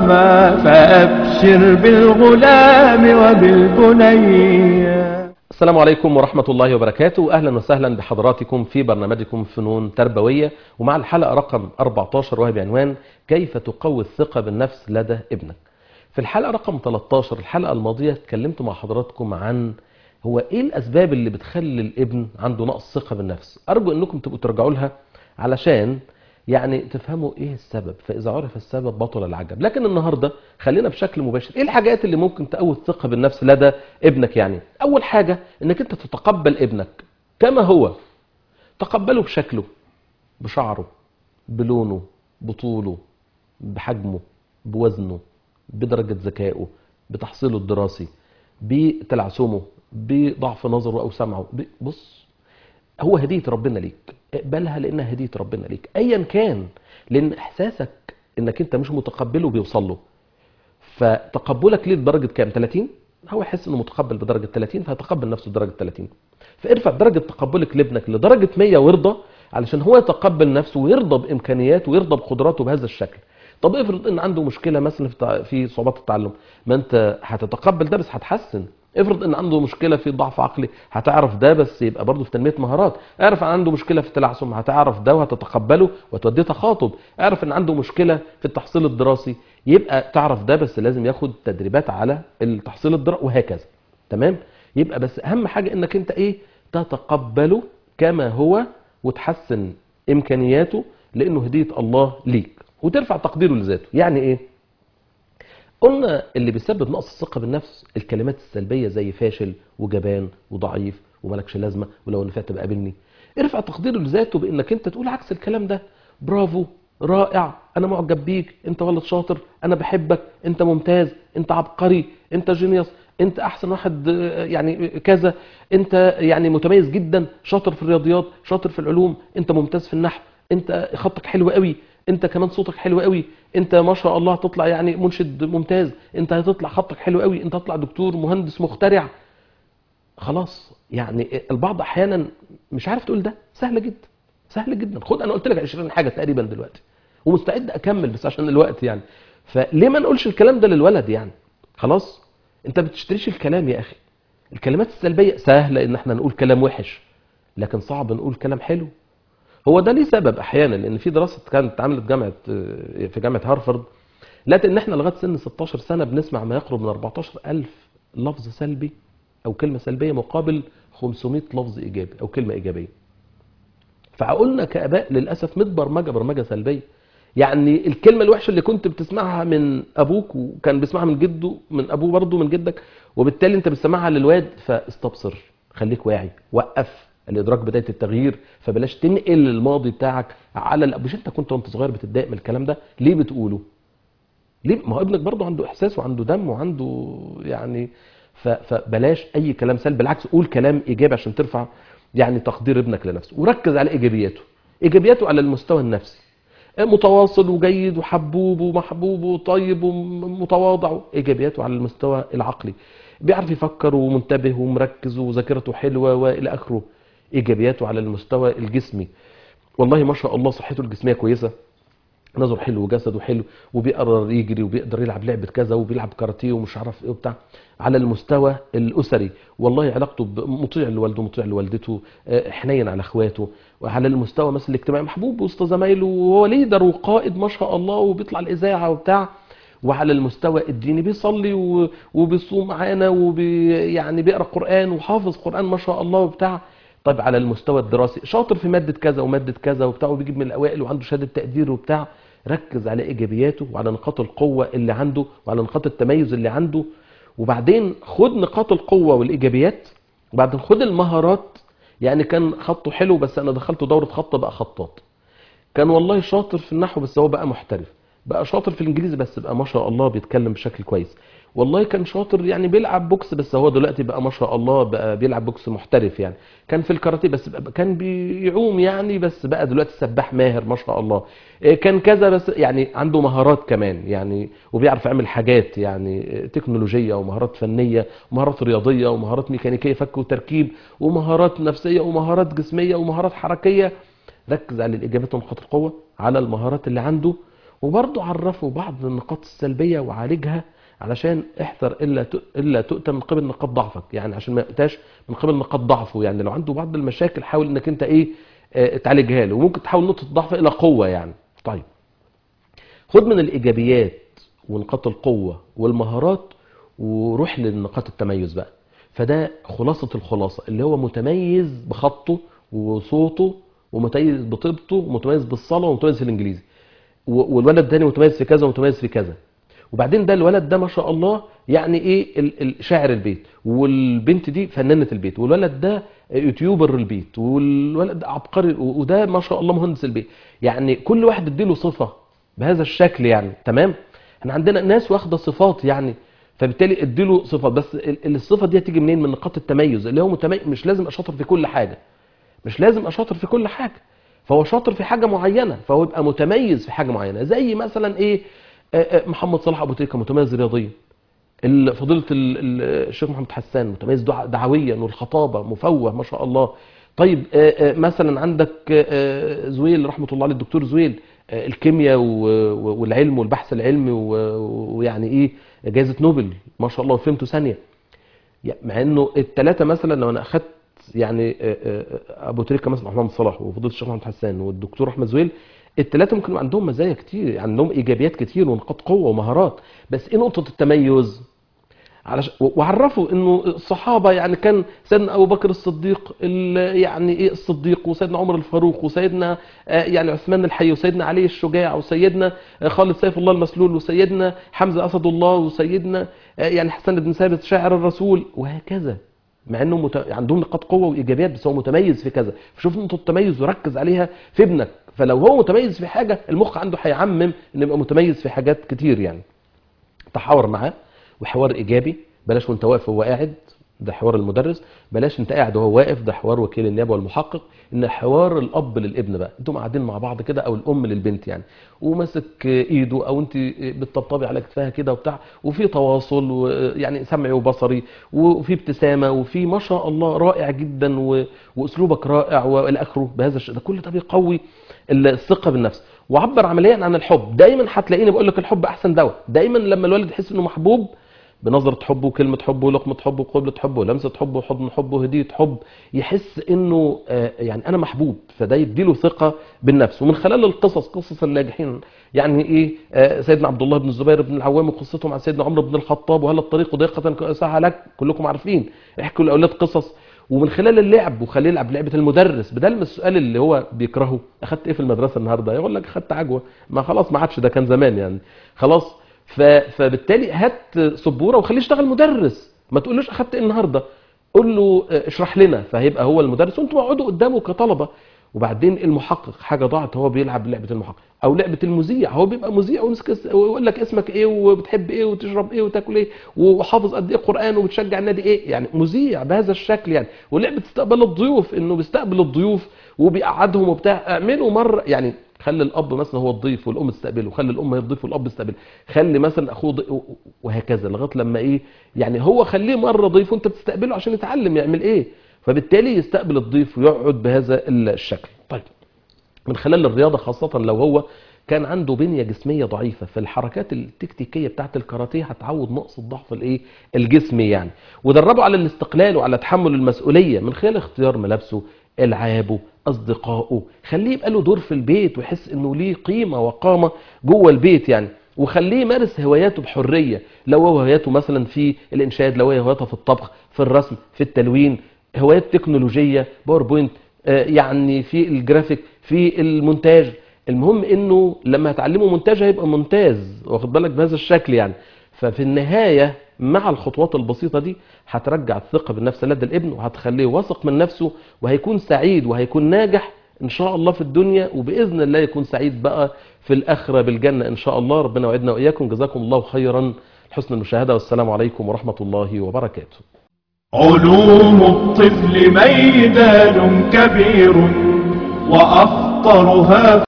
الرحمة فأبشر بالغلام وبالبني السلام عليكم ورحمة الله وبركاته أهلا وسهلا بحضراتكم في برنامجكم فنون تربوية ومع الحلقة رقم 14 وهي بعنوان كيف تقوي الثقة بالنفس لدى ابنك في الحلقة رقم 13 الحلقة الماضية اتكلمت مع حضراتكم عن هو ايه الاسباب اللي بتخلي الابن عنده نقص ثقة بالنفس ارجو انكم تبقوا ترجعوا لها علشان يعني تفهموا ايه السبب فاذا عرف السبب بطل العجب لكن النهاردة خلينا بشكل مباشر ايه الحاجات اللي ممكن تقوي الثقة بالنفس لدى ابنك يعني اول حاجة انك انت تتقبل ابنك كما هو تقبله بشكله بشعره بلونه بطوله بحجمه بوزنه بدرجة ذكائه بتحصيله الدراسي بتلعثمه بضعف نظره او سمعه ب- بص هو هدية ربنا ليك اقبلها لانها هدية ربنا ليك ايا كان لان احساسك انك انت مش متقبله بيوصل له فتقبلك ليه لدرجة كام 30 هو يحس انه متقبل بدرجة 30 فهيتقبل نفسه بدرجة 30 فارفع درجة تقبلك لابنك لدرجة 100 وارضى علشان هو يتقبل نفسه ويرضى بامكانياته ويرضى بقدراته بهذا الشكل طب افرض ان عنده مشكله مثلا في تع- في صعوبات التعلم ما انت هتتقبل ده بس هتحسن افرض ان عنده مشكله في ضعف عقلي هتعرف ده بس يبقى برضه في تنميه مهارات اعرف ان عنده مشكله في التلعثم هتعرف ده وهتتقبله وتوديه تخاطب اعرف ان عنده مشكله في التحصيل الدراسي يبقى تعرف ده بس لازم ياخد تدريبات على التحصيل الدراسي وهكذا تمام يبقى بس اهم حاجه انك انت ايه تتقبله كما هو وتحسن امكانياته لانه هديه الله ليك وترفع تقديره لذاته يعني ايه قلنا اللي بيسبب نقص الثقه بالنفس الكلمات السلبيه زي فاشل وجبان وضعيف وملكش لازمه ولو نفعت بقى قابلني ارفع تقديره لذاته بانك انت تقول عكس الكلام ده برافو رائع انا معجب بيك انت ولد شاطر انا بحبك انت ممتاز انت عبقري انت جينيوس انت احسن واحد آه، يعني كذا انت يعني متميز جدا شاطر في الرياضيات شاطر في العلوم انت ممتاز في النحو انت خطك حلو قوي انت كمان صوتك حلو قوي انت ما شاء الله هتطلع يعني منشد ممتاز انت هتطلع خطك حلو قوي انت هتطلع دكتور مهندس مخترع خلاص يعني البعض احيانا مش عارف تقول ده سهل جدا سهل جدا خد انا قلت لك 20 حاجه تقريبا دلوقتي ومستعد اكمل بس عشان الوقت يعني فليه ما نقولش الكلام ده للولد يعني خلاص انت بتشتريش الكلام يا اخي الكلمات السلبيه سهله ان احنا نقول كلام وحش لكن صعب نقول كلام حلو هو ده ليه سبب احيانا لان في دراسه كانت اتعملت جامعه في جامعه هارفارد لقت ان احنا لغايه سن 16 سنه بنسمع ما يقرب من 14000 لفظ سلبي او كلمه سلبيه مقابل 500 لفظ ايجابي او كلمه ايجابيه فعقولنا كاباء للاسف متبرمجه برمجه سلبيه يعني الكلمه الوحشه اللي كنت بتسمعها من ابوك وكان بيسمعها من جده من ابوه برضه من جدك وبالتالي انت بتسمعها للواد فاستبصر خليك واعي وقف الادراك بدايه التغيير فبلاش تنقل الماضي بتاعك على ال- مش انت كنت وانت صغير بتتضايق من الكلام ده ليه بتقوله ليه ما هو ابنك برضه عنده احساس وعنده دم وعنده يعني ف- فبلاش اي كلام سلبي بالعكس قول كلام ايجابي عشان ترفع يعني تقدير ابنك لنفسه وركز على ايجابياته ايجابياته على المستوى النفسي متواصل وجيد وحبوب ومحبوب وطيب ومتواضع ايجابياته على المستوى العقلي بيعرف يفكر ومنتبه ومركز وذاكرته حلوه والى اخره ايجابياته على المستوى الجسمي والله ما شاء الله صحته الجسميه كويسه نظره حلو وجسده حلو وبيقدر يجري وبيقدر يلعب لعبه كذا وبيلعب كاراتيه ومش عارف ايه وبتاع على المستوى الاسري والله علاقته ب- مطيع لوالده مطيع لوالدته آه، حنين على اخواته وعلى المستوى مثلا الاجتماعي محبوب وسط زمايله وهو ليدر وقائد ما شاء الله وبيطلع الاذاعه وبتاع وعلى المستوى الديني بيصلي و- وبيصوم معانا وبي يعني بيقرا قران وحافظ قران ما شاء الله وبتاع طيب على المستوى الدراسي شاطر في ماده كذا وماده كذا وبتاع وبيجيب من الاوائل وعنده شهاده تقدير وبتاع ركز على ايجابياته وعلى نقاط القوه اللي عنده وعلى نقاط التميز اللي عنده وبعدين خد نقاط القوه والايجابيات وبعدين خد المهارات يعني كان خطه حلو بس انا دخلته دوره خط بقى خطاط كان والله شاطر في النحو بس هو بقى محترف بقى شاطر في الانجليزي بس بقى ما شاء الله بيتكلم بشكل كويس والله كان شاطر يعني بيلعب بوكس بس هو دلوقتي بقى ما شاء الله بقى بيلعب بوكس محترف يعني كان في الكاراتيه بس بقى كان بيعوم يعني بس بقى دلوقتي سباح ماهر ما شاء الله إيه كان كذا بس يعني عنده مهارات كمان يعني وبيعرف يعمل حاجات يعني تكنولوجيه ومهارات فنيه ومهارات رياضيه ومهارات ميكانيكيه فك وتركيب ومهارات نفسيه ومهارات جسميه ومهارات حركيه ركز على الاجابات ونقاط القوه على المهارات اللي عنده وبرضه عرفه بعض النقاط السلبيه وعالجها علشان احذر الا ت- الا تؤتى من قبل نقاط ضعفك يعني عشان ما يؤتاش من قبل نقاط ضعفه يعني لو عنده بعض المشاكل حاول انك انت ايه آه، تعالجها له وممكن تحول نقطه ضعف الى قوه يعني طيب خد من الايجابيات ونقاط القوه والمهارات وروح لنقاط التميز بقى فده خلاصه الخلاصه اللي هو متميز بخطه وصوته ومتميز بطيبته ومتميز بالصلاه ومتميز في الانجليزي و- والولد التاني متميز في كذا ومتميز في كذا وبعدين ده الولد ده ما شاء الله يعني ايه ال- ال- شاعر البيت والبنت دي فنانة البيت والولد ده يوتيوبر البيت والولد ده عبقري و- وده ما شاء الله مهندس البيت يعني كل واحد اديله صفة بهذا الشكل يعني تمام احنا عندنا ناس واخده صفات يعني فبالتالي اديله صفات بس ال- الصفة دي هتيجي منين من نقاط التميز اللي هو متميز مش لازم ابقى شاطر في كل حاجة مش لازم ابقى شاطر في كل حاجه فهو شاطر في حاجه معينه فهو يبقى متميز في حاجه معينه زي مثلا ايه آه، آه، محمد صلاح ابو تريكه متميز رياضيا ال- فضيله ال- ال- الشيخ محمد حسان متميز دع- دعويا والخطابه مفوه ما شاء الله طيب آه، آه، مثلا عندك آه، زويل رحمه الله عليه الدكتور زويل آه، الكيمياء و- و- والعلم والبحث العلمي و- ويعني ايه جائزه نوبل ما شاء الله وفهمته ثانيه يعني مع انه الثلاثه مثلا لو انا اخدت يعني آه، آه، ابو تريكه مثلا محمد صلاح وفضيله الشيخ محمد حسان والدكتور احمد زويل الثلاثه ممكن يبقى عندهم مزايا كتير عندهم ايجابيات كتير ونقاط قوه ومهارات بس ايه نقطه التميز علش... وعرفوا انه الصحابه يعني كان سيدنا ابو بكر الصديق ال- يعني ايه الصديق وسيدنا عمر الفاروق وسيدنا آه، يعني عثمان الحي وسيدنا علي الشجاع وسيدنا آه، خالد سيف الله المسلول وسيدنا حمزه اسد الله وسيدنا آه، يعني حسن بن ثابت شاعر الرسول وهكذا مع انه مت... عندهم نقاط قوه وايجابيات بس هو متميز في كذا فشوف نقطه التميز وركز عليها في ابنك فلو هو متميز في حاجه المخ عنده هيعمم ان يبقى متميز في حاجات كتير يعني تحاور معاه وحوار ايجابي بلاش وانت واقف وهو قاعد ده حوار المدرس بلاش انت قاعد وهو واقف ده حوار وكيل النيابه والمحقق ان حوار الاب للابن بقى انتم قاعدين مع بعض كده او الام للبنت يعني وماسك ايده او انت بتطبطبي على كتفها كده وبتاع وفي تواصل ويعني سمعي وبصري وفي ابتسامه وفي ما شاء الله رائع جدا و- واسلوبك رائع والى اخره بهذا الشيء ده كل ده بيقوي الثقه بالنفس وعبر عمليا عن الحب دايما هتلاقيني بقول لك الحب احسن دواء دايما لما الولد يحس انه محبوب بنظرة حب وكلمة حب ولقمة حب وقبلة حب ولمسة حب وحضن حب وهدية حب يحس انه آه، يعني انا محبوب فده يديله ثقة بالنفس ومن خلال القصص قصص الناجحين يعني ايه آه، سيدنا عبد الله بن الزبير بن العوام وقصته مع سيدنا عمر بن الخطاب وهل الطريق ضيقة ساعة لك كلكم عارفين احكوا الاولاد قصص ومن خلال اللعب وخليه يلعب لعبه المدرس بدل ما السؤال اللي هو بيكرهه اخدت ايه في المدرسه النهارده يقول لك اخدت عجوه ما خلاص ما عادش ده كان زمان يعني خلاص ف... فبالتالي هات سبوره وخليه يشتغل مدرس ما تقولوش اخدت ايه النهارده قول له اه، اشرح لنا فهيبقى هو المدرس وانتوا اقعدوا قدامه كطلبه وبعدين المحقق حاجه ضاعت هو بيلعب لعبه المحقق او لعبه المذيع هو بيبقى مذيع ويمسك اس- ويقول لك اسمك ايه وبتحب ايه وتشرب ايه وتاكل ايه وحافظ قد ايه قران وبتشجع النادي ايه يعني مذيع بهذا الشكل يعني ولعبه استقبال الضيوف انه بيستقبل الضيوف وبيقعدهم وبتاع اعملوا مره يعني خلي الاب مثلا هو الضيف والام تستقبله خلي الام هي الضيف والاب يستقبله خلي مثلا اخوه ضي... وهكذا لغايه لما ايه يعني هو خليه مره ضيف وانت بتستقبله عشان يتعلم يعمل ايه فبالتالي يستقبل الضيف ويقعد بهذا الشكل طيب من خلال الرياضة خاصة لو هو كان عنده بنية جسمية ضعيفة فالحركات التكتيكية بتاعت الكاراتيه هتعوض نقص الضعف الايه الجسمي يعني ودربه على الاستقلال وعلى تحمل المسؤولية من خلال اختيار ملابسه العابه اصدقائه خليه يبقى له دور في البيت ويحس انه ليه قيمة وقامة جوه البيت يعني وخليه يمارس هواياته بحرية لو هو هواياته مثلا في الانشاد لو هي هوايته في الطبخ في الرسم في التلوين هوايات تكنولوجية باوربوينت آه، يعني في الجرافيك في المونتاج المهم انه لما هتعلمه مونتاج هيبقى ممتاز واخد بالك بهذا الشكل يعني ففي النهاية مع الخطوات البسيطة دي هترجع الثقة بالنفس لدى الابن وهتخليه واثق من نفسه وهيكون سعيد وهيكون ناجح ان شاء الله في الدنيا وباذن الله يكون سعيد بقى في الاخره بالجنه ان شاء الله ربنا يوعدنا واياكم جزاكم الله خيرا حسن المشاهده والسلام عليكم ورحمه الله وبركاته علوم الطفل ميدان كبير وأخطرها